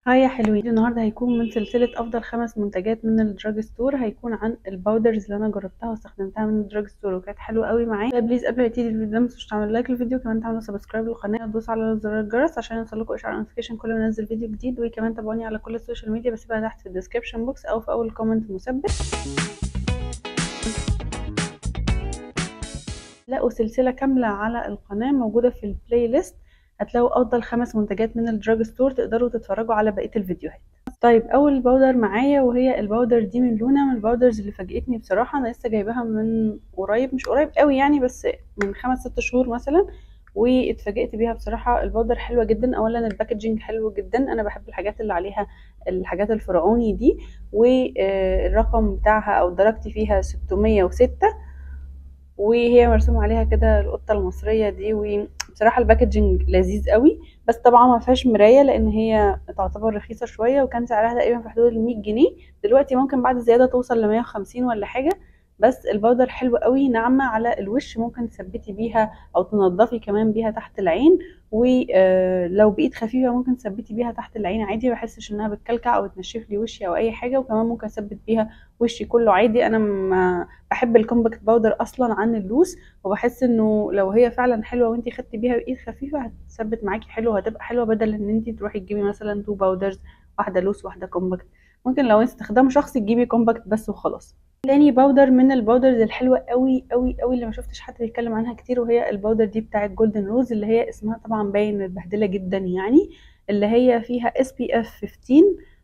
هاي يا حلوين النهارده هيكون من سلسلة أفضل خمس منتجات من الدراج ستور هيكون عن الباودرز اللي أنا جربتها واستخدمتها من الدراج ستور وكانت حلوة قوي معايا بليز قبل ما يبتدي الفيديو متنسوش تعملوا لايك للفيديو كمان تعملوا سبسكرايب للقناة وتدوسوا على زر الجرس عشان يوصلكوا إشعار نوتيفيكيشن كل ما انزل فيديو جديد وكمان تابعوني على كل السوشيال ميديا بسيبها تحت في الديسكربشن بوكس أو في أول كومنت مثبت تلاقوا سلسلة كاملة على القناة موجودة في البلاي ليست هتلاقوا افضل خمس منتجات من الدراج ستور تقدروا تتفرجوا على بقيه الفيديوهات طيب اول باودر معايا وهي الباودر دي من لونا من الباودرز اللي فاجئتني بصراحه انا لسه جايباها من قريب مش قريب قوي يعني بس من خمس ست شهور مثلا واتفاجئت بيها بصراحه الباودر حلوه جدا اولا الباكجينج حلو جدا انا بحب الحاجات اللي عليها الحاجات الفرعوني دي والرقم بتاعها او درجتي فيها 606 وهي مرسوم عليها كده القطه المصريه دي وبصراحه الباكجينج لذيذ قوي بس طبعا ما فيهاش مرايه لان هي تعتبر رخيصه شويه وكان سعرها تقريبا في حدود ال 100 جنيه دلوقتي ممكن بعد زياده توصل ل 150 ولا حاجه بس البودر حلو قوي ناعمه على الوش ممكن تثبتي بيها او تنضفي كمان بيها تحت العين ولو بايد خفيفه ممكن تثبتي بيها تحت العين عادي ما بحسش انها بتكلكع او تنشف لي وشي او اي حاجه وكمان ممكن اثبت بيها وشي كله عادي انا ما بحب الكومباكت باودر اصلا عن اللوس وبحس انه لو هي فعلا حلوه وانتي خدتي بيها بايد خفيفه هتثبت معاكي حلو وهتبقى حلوه بدل ان انتي تروحي تجيبي مثلا تو باودرز واحده لوس واحده كومباكت ممكن لو استخدام شخصي تجيبي كومباكت بس وخلاص تاني باودر من الباودرز الحلوه قوي قوي قوي اللي ما شفتش حد بيتكلم عنها كتير وهي الباودر دي بتاعه جولدن روز اللي هي اسمها طبعا باين متبهدله جدا يعني اللي هي فيها اس بي اف 15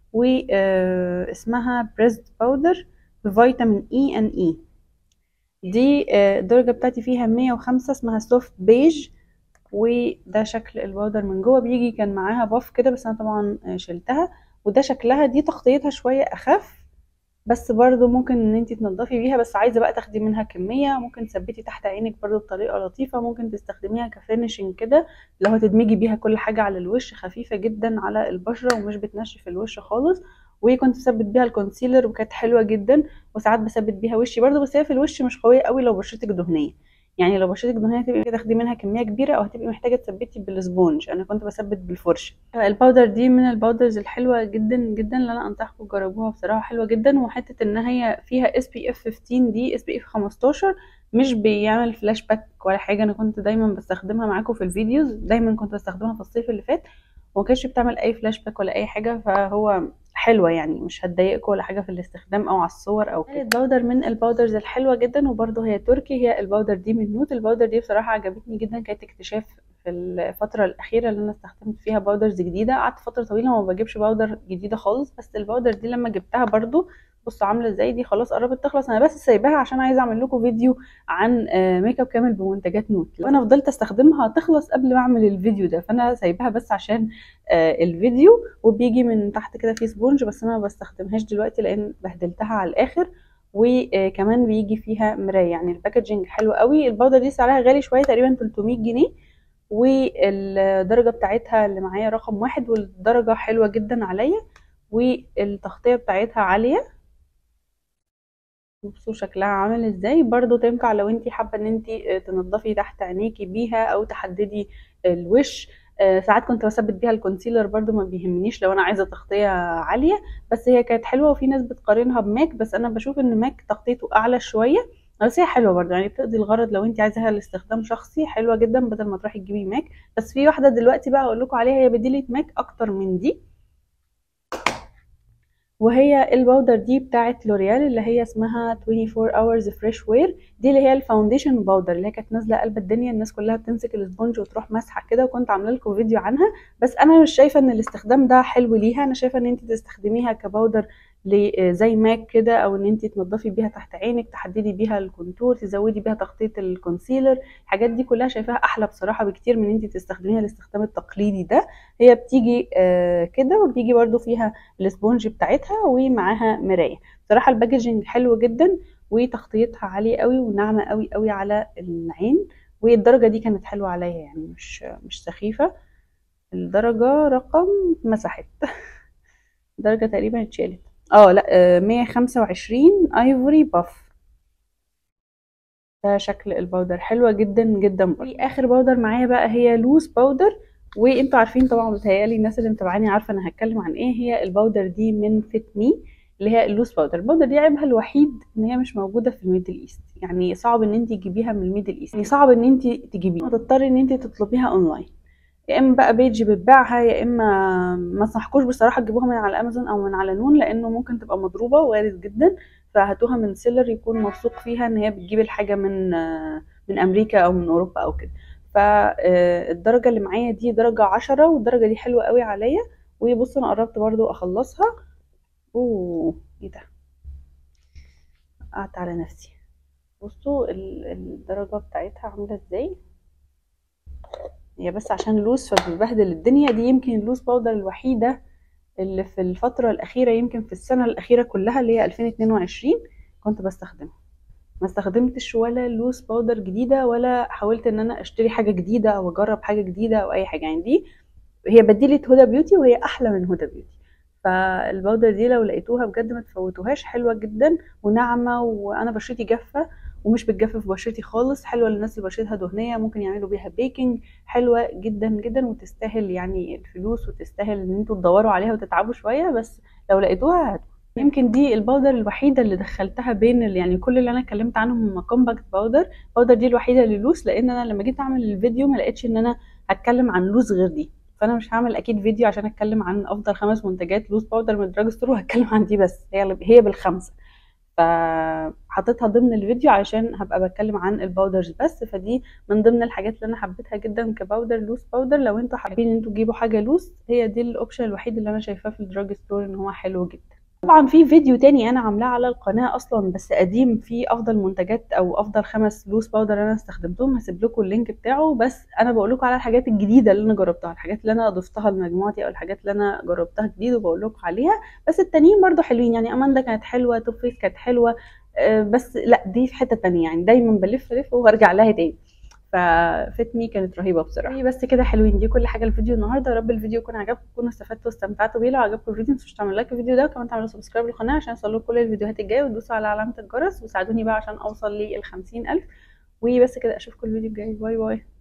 واسمها بريست باودر بفيتامين اي ان اي دي الدرجه بتاعتي فيها 105 اسمها سوفت بيج وده شكل الباودر من جوه بيجي كان معاها باف كده بس انا طبعا شلتها وده شكلها دي تغطيتها شويه اخف بس برضو ممكن ان انت تنضفي بيها بس عايزه بقى تاخدي منها كميه ممكن تثبتي تحت عينك برضو بطريقه لطيفه ممكن تستخدميها كفينشنج كده لو هتدمجي بيها كل حاجه على الوش خفيفه جدا على البشره ومش بتنشف الوش خالص وكنت بثبت بيها الكونسيلر وكانت حلوه جدا وساعات بثبت بيها وشي برضو بس هي في الوش مش قويه قوي لو بشرتك دهنيه يعني لو بشرتك دهنيه هتبقي تاخدي منها كميه كبيره او هتبقي محتاجه تثبتي بالسبونج انا كنت بثبت بالفرشه الباودر دي من الباودرز الحلوه جدا جدا اللي انا انصحكم تجربوها بصراحه حلوه جدا وحته ان هي فيها اس بي اف 15 دي اس بي اف 15 مش بيعمل فلاش باك ولا حاجه انا كنت دايما بستخدمها معاكم في الفيديوز دايما كنت بستخدمها في الصيف اللي فات وما كانتش بتعمل اي فلاش باك ولا اي حاجه فهو حلوه يعني مش هتضايقكم ولا حاجه في الاستخدام او على الصور او كده الباودر من الباودرز الحلوه جدا وبرده هي تركي هي الباودر دي من نوت الباودر دي بصراحه عجبتني جدا كانت اكتشاف في الفترة الأخيرة اللي أنا استخدمت فيها باودرز جديدة قعدت فترة طويلة ما بجيبش باودر جديدة خالص بس الباودر دي لما جبتها برضو بصوا عامله ازاي دي خلاص قربت تخلص انا بس سايباها عشان عايزه اعمل لكم فيديو عن ميك اب كامل بمنتجات نوت لو انا فضلت استخدمها تخلص قبل ما اعمل الفيديو ده فانا سايباها بس عشان الفيديو وبيجي من تحت كده في سبونج بس انا ما بستخدمهاش دلوقتي لان بهدلتها على الاخر وكمان بيجي فيها مرايه يعني الباكجينج حلو قوي الباودر دي سعرها غالي شويه تقريبا 300 جنيه والدرجه بتاعتها اللي معايا رقم واحد والدرجه حلوه جدا عليا والتغطيه بتاعتها عاليه بصوا شكلها عامل ازاي برضو تنفع لو انتي حابه ان انتي تنضفي تحت عينيكي بيها او تحددي الوش ساعات كنت بثبت بيها الكونسيلر برضو ما بيهمنيش لو انا عايزه تغطيه عاليه بس هي كانت حلوه وفي ناس بتقارنها بماك بس انا بشوف ان ماك تغطيته اعلى شويه بس هي حلوه برضو يعني بتقضي الغرض لو انت عايزاها لاستخدام شخصي حلوه جدا بدل ما تروحي تجيبي ماك بس في واحده دلوقتي بقى اقول لكم عليها هي بديله ماك اكتر من دي وهي الباودر دي بتاعت لوريال اللي هي اسمها 24 hours fresh wear دي اللي هي الفاونديشن باودر اللي هي كانت نازله قلب الدنيا الناس كلها بتمسك الاسبونج وتروح مسحه كده وكنت عامله لكم فيديو عنها بس انا مش شايفه ان الاستخدام ده حلو ليها انا شايفه ان انت تستخدميها كباودر زي ماك كده او ان انت تنضفي بيها تحت عينك تحددي بيها الكونتور تزودي بيها تغطيه الكونسيلر الحاجات دي كلها شايفاها احلى بصراحه بكتير من ان انت تستخدميها الاستخدام التقليدي ده هي بتيجي آه كده وبيجي برده فيها الاسبونج بتاعتها ومعاها مرايه بصراحه الباكجينج حلو جدا وتغطيتها عاليه قوي وناعمه قوي قوي على العين والدرجه دي كانت حلوه عليا يعني مش مش سخيفه الدرجه رقم مسحت درجه تقريبا اتشالت اه لا مية خمسة وعشرين ايفوري باف ده شكل الباودر حلوة جدا جدا برضه اخر باودر معايا بقى هي لوز باودر وانتوا عارفين طبعا متهيألي الناس اللي متابعاني عارفه انا هتكلم عن ايه هي الباودر دي من فيت مي اللي هي اللوس باودر الباودر دي عيبها الوحيد ان هي مش موجوده في الميدل ايست يعني صعب ان انت تجيبيها من الميدل ايست يعني صعب ان انت تجيبيها هتضطري ان انت تطلبيها اونلاين يا اما بقى بيج بتبيعها يا اما ما انصحكوش بصراحه تجيبوها من على امازون او من على نون لانه ممكن تبقى مضروبه وارد جدا فهاتوها من سيلر يكون موثوق فيها ان هي بتجيب الحاجه من من امريكا او من اوروبا او كده فالدرجه اللي معايا دي درجه عشرة والدرجه دي حلوه قوي عليا وبصوا انا قربت برضو اخلصها اوه ايه ده قعدت على نفسي بصوا الدرجه بتاعتها عامله ازاي هي بس عشان لوس فبتبهدل الدنيا دي يمكن اللوس باودر الوحيده اللي في الفتره الاخيره يمكن في السنه الاخيره كلها اللي هي 2022 كنت بستخدمها ما استخدمتش ولا لوس باودر جديده ولا حاولت ان انا اشتري حاجه جديده او اجرب حاجه جديده او اي حاجه يعني دي هي بديله هدى بيوتي وهي احلى من هدى بيوتي فالباودر دي لو لقيتوها بجد ما تفوتوهاش حلوه جدا وناعمه وانا بشرتي جافه ومش بتجفف بشرتي خالص حلوه للناس اللي بشرتها دهنيه ممكن يعملوا بيها بيكنج حلوه جدا جدا وتستاهل يعني الفلوس وتستاهل ان انتوا تدوروا عليها وتتعبوا شويه بس لو لقيتوها هاتوها يمكن دي الباودر الوحيده اللي دخلتها بين يعني كل اللي انا اتكلمت عنهم هم كومباكت باودر الباودر دي الوحيده اللي لوس لان انا لما جيت اعمل الفيديو ما لقيتش ان انا هتكلم عن لوس غير دي فانا مش هعمل اكيد فيديو عشان اتكلم عن افضل خمس منتجات لوس باودر من دراج ستور وهتكلم عن دي بس هي هي بالخمسه فحطيتها ضمن الفيديو علشان هبقى بتكلم عن الباودرز بس فدي من ضمن الحاجات اللي انا حبيتها جدا كباودر لوس باودر لو انتوا حابين ان انتوا تجيبوا حاجه لوس هي دي الاوبشن الوحيد اللي انا شايفاه في الدراج ستور ان هو حلو جدا طبعا في فيديو تاني انا عاملاه على القناه اصلا بس قديم فيه افضل منتجات او افضل خمس لوس باودر انا استخدمتهم هسيب لكم اللينك بتاعه بس انا بقول لكم على الحاجات الجديده اللي انا جربتها الحاجات اللي انا ضفتها لمجموعتي او الحاجات اللي انا جربتها جديد وبقول لكم عليها بس التانيين برضو حلوين يعني اماندا كانت حلوه توب فيس كانت حلوه بس لا دي في حته تانية يعني دايما بلف لف وارجع لها تاني ففتمي كانت رهيبه بصراحه بس كده حلوين دي كل حاجه الفيديو النهارده يا رب الفيديو يكون عجبكم تكونوا استفدتوا واستمتعتوا بيه لو عجبكم الفيديو متنسوش تعملوا لايك الفيديو ده وكمان تعملوا سبسكرايب للقناه عشان يوصلوا كل الفيديوهات الجايه وتدوسوا على علامه الجرس وساعدوني بقى عشان اوصل لل 50000 وبس كده اشوفكم الفيديو الجاي باي باي